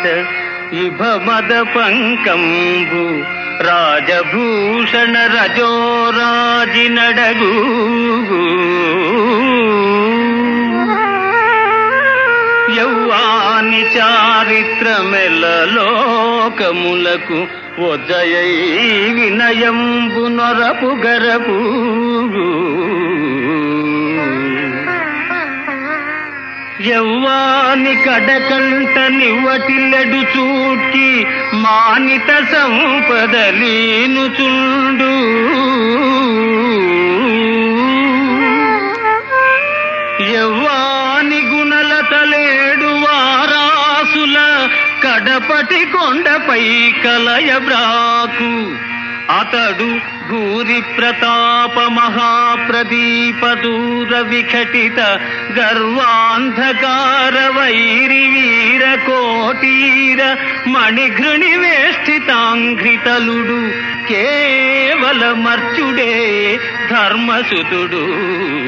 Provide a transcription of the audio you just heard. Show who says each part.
Speaker 1: ఇభ మద పంకంబు రాజభూషణ రజోరాజి నడగు యౌవాని చారిత్రమెల్లలోకములకు ఒజయై వినయంబు నొరపు గరపు యవ్వాని కడకంట నివ్వటిల్లెడు చూచి మానిత సంపదలీను చుండు యవ్వాని గుణలతలేడు వారాసుల కడపటి కొండపై కలయ బ్రాకు అతడు భూరి ప్రతాప మహాప్రదీప దూర విఘటిత గర్వాంధకార వైరి వీర కోటీర మణిఘృణి వేష్టితాంఘ్రితలుడు కేవల మర్చుడే ధర్మసుతుడు